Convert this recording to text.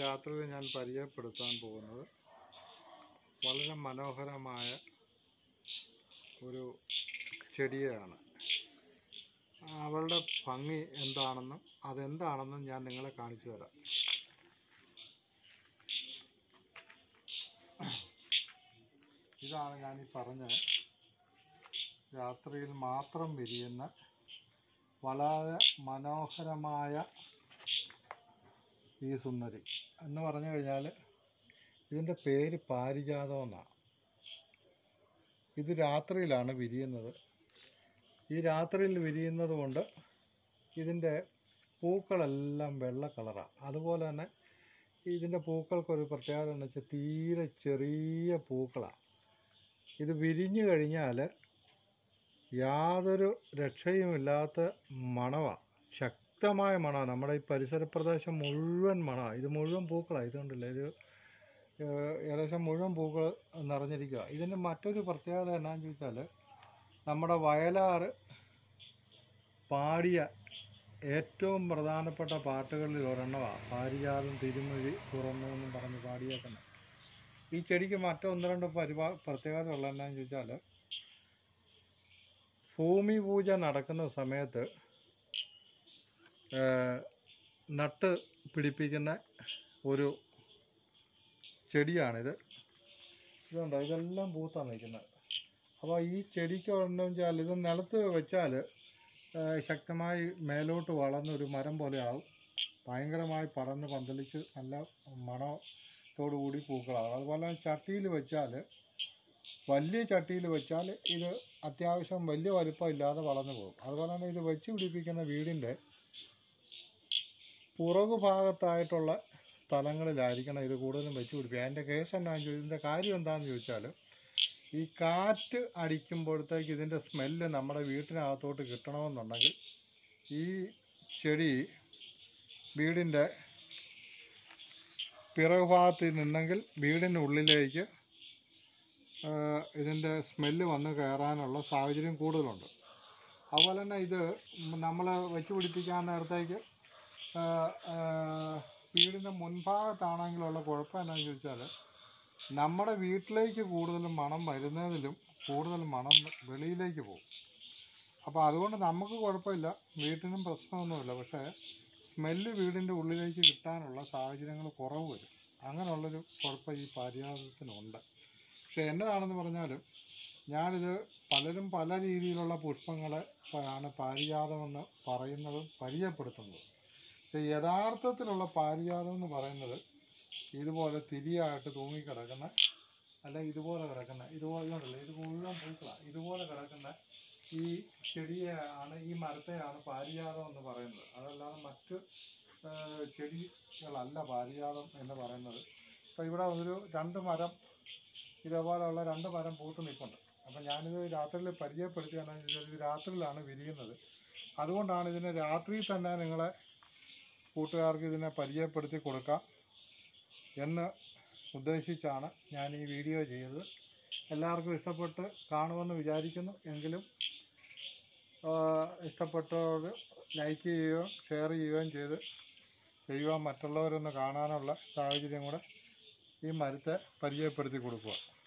രാത്രിയിൽ ഞാൻ പരിചയപ്പെടുത്താൻ പോകുന്നത് വളരെ മനോഹരമായ ഒരു ചെടിയാണ് അവളുടെ ഭംഗി എന്താണെന്നും അതെന്താണെന്നും ഞാൻ നിങ്ങളെ കാണിച്ചു തരാം ഇതാണ് ഞാൻ ഈ പറഞ്ഞ രാത്രിയിൽ മാത്രം വിരിയുന്ന വളരെ മനോഹരമായ ഈ സുന്ദരി എന്ന് പറഞ്ഞു കഴിഞ്ഞാൽ ഇതിൻ്റെ പേര് പാരിജാതം എന്നാണ് ഇത് രാത്രിയിലാണ് വിരിയുന്നത് ഈ രാത്രിയിൽ വിരിയുന്നത് കൊണ്ട് ഇതിൻ്റെ പൂക്കളെല്ലാം വെള്ള കളറാണ് അതുപോലെ തന്നെ ഇതിൻ്റെ പൂക്കൾക്കൊരു പ്രത്യേകത എന്ന് വെച്ചാൽ തീരെ ചെറിയ പൂക്കളാണ് ഇത് വിരിഞ്ഞു കഴിഞ്ഞാൽ യാതൊരു രക്ഷയുമില്ലാത്ത മണമാണ് ശക്തമായ മണമാണ് നമ്മുടെ ഈ പരിസര പ്രദേശം മുഴുവൻ മണമാണ് ഇത് മുഴുവൻ പൂക്കളാണ് ഇതുകൊണ്ടില്ല ഇത് ഏഹ്, ഏകദേശം മുഴുവൻ പൂക്കൾ നിറഞ്ഞിരിക്കുക ഇതിന് മറ്റൊരു പ്രത്യേകത എന്നാന്ന് ചോദിച്ചാൽ നമ്മുടെ വയലാറ് പാടിയ ഏറ്റവും പ്രധാനപ്പെട്ട പാട്ടുകളിൽ ഒരെണ്ണമാണ് പാരിജാതം തിരുമൊഴി തുറന്നു എന്നും പറഞ്ഞ് പാടിയേക്കുന്നത് ഈ ചെടിക്ക് മറ്റൊന്ന് രണ്ട് പരിപാ പ്രത്യേകത ഉള്ള എന്നാന്ന് ചോദിച്ചാൽ ഭൂമി പൂജ നടക്കുന്ന സമയത്ത് ഏഹ്, നട്ട് പിടിപ്പിക്കുന്ന ഒരു ചെടിയാണിത് ഇതുണ്ടോ ഇതെല്ലാം പൂത്താണ് നിൽക്കുന്നത് അപ്പോൾ ഈ ചെടിക്ക് എന്ന് വെച്ചാൽ ഇത് നിലത്ത് വെച്ചാൽ ശക്തമായി മേലോട്ട് വളർന്ന് ഒരു മരം പോലെ ആവും ഭയങ്കരമായി പടർന്ന് പന്തലിച്ച് നല്ല മണത്തോടു കൂടി പൂക്കളാകും അതുപോലെ തന്നെ ചട്ടിയിൽ വെച്ചാൽ വലിയ ചട്ടിയിൽ വെച്ചാൽ ഇത് അത്യാവശ്യം വലിയ വലിപ്പം ഇല്ലാതെ വളർന്നു പോകും അതുപോലെ തന്നെ ഇത് വെച്ച് പിടിപ്പിക്കുന്ന വീടിൻ്റെ പുറകു ഭാഗത്തായിട്ടുള്ള സ്ഥലങ്ങളിലായിരിക്കണം ഇത് കൂടുതലും വെച്ച് പിടിപ്പിക്കുക അതിൻ്റെ കേസ് എന്താണെന്ന് ചോദിച്ചാൽ ഇതിൻ്റെ കാര്യം എന്താണെന്ന് ചോദിച്ചാൽ ഈ കാറ്റ് അടിക്കുമ്പോഴത്തേക്ക് ഇതിൻ്റെ സ്മെല്ല് നമ്മുടെ വീട്ടിനകത്തോട്ട് കിട്ടണമെന്നുണ്ടെങ്കിൽ ഈ ചെടി വീടിൻ്റെ പിറകു ഭാഗത്ത് നിന്നെങ്കിൽ വീടിനുള്ളിലേക്ക് ഇതിൻ്റെ സ്മെല്ല് വന്ന് കയറാനുള്ള സാഹചര്യം കൂടുതലുണ്ട് അതുപോലെ തന്നെ ഇത് നമ്മൾ വെച്ച് പിടിപ്പിക്കാൻ നേരത്തേക്ക് ആ, ആ, വീടിൻ്റെ മുൻഭാഗത്താണെങ്കിലുള്ള കുഴപ്പം എന്താണെന്ന് ചോദിച്ചാൽ നമ്മുടെ വീട്ടിലേക്ക് കൂടുതൽ മണം വരുന്നതിലും കൂടുതൽ മണം വെളിയിലേക്ക് പോകും അപ്പോൾ അതുകൊണ്ട് നമുക്ക് കുഴപ്പമില്ല വീട്ടിനും പ്രശ്നമൊന്നുമില്ല പക്ഷേ സ്മെല്ല് വീടിൻ്റെ ഉള്ളിലേക്ക് കിട്ടാനുള്ള സാഹചര്യങ്ങൾ കുറവ് വരും അങ്ങനെയുള്ളൊരു കുഴപ്പം ഈ പാരിജാതത്തിനുണ്ട് പക്ഷേ എന്നതാണെന്ന് പറഞ്ഞാലും ഞാനിത് പലരും പല രീതിയിലുള്ള പുഷ്പങ്ങളെ ആണ് പാരിജാതമെന്ന് പറയുന്നതും പരിചയപ്പെടുത്തുന്നതും പക്ഷേ യഥാർത്ഥത്തിലുള്ള പാരിജാതം എന്ന് പറയുന്നത് ഇതുപോലെ തിരിയായിട്ട് തൂങ്ങിക്കിടക്കുന്ന അല്ലെങ്കിൽ ഇതുപോലെ കിടക്കുന്ന ഇതുപോലെ ഇതുണ്ടല്ലോ ഇത് മുഴുവൻ പൂക്കളാണ് ഇതുപോലെ കിടക്കുന്ന ഈ ചെടിയെ ആണ് ഈ മരത്തെയാണ് പാരിജാതം എന്ന് പറയുന്നത് അതല്ലാതെ മറ്റ് ആ, ചെടികളല്ല പാരിജാതം എന്ന് പറയുന്നത് അപ്പോൾ ഇവിടെ ഒരു രണ്ട് മരം ഇതേപോലെയുള്ള രണ്ട് മരം പൂത്ത് നിൽപ്പുണ്ട് അപ്പം ഞാനിത് രാത്രിയിൽ പരിചയപ്പെടുത്തിയാണെന്ന് വെച്ചാൽ ഇത് രാത്രിയിലാണ് വിരിയുന്നത് അതുകൊണ്ടാണ് ഇതിനെ രാത്രി തന്നെ നിങ്ങളെ കൂട്ടുകാർക്ക് ഇതിനെ പരിചയപ്പെടുത്തി കൊടുക്കാം എന്ന് ഉദ്ദേശിച്ചാണ് ഞാൻ ഈ വീഡിയോ ചെയ്തത് എല്ലാവർക്കും ഇഷ്ടപ്പെട്ട് കാണുമെന്ന് വിചാരിക്കുന്നു എങ്കിലും ആ, ഇഷ്ടപ്പെട്ടവർ ലൈക്ക് ചെയ്യുകയും ഷെയർ ചെയ്യുകയും ചെയ്ത് ചെയ്യുവാൻ മറ്റുള്ളവരൊന്ന് കാണാനുള്ള സാഹചര്യം കൂടെ ഈ മരത്തെ പരിചയപ്പെടുത്തി കൊടുക്കുക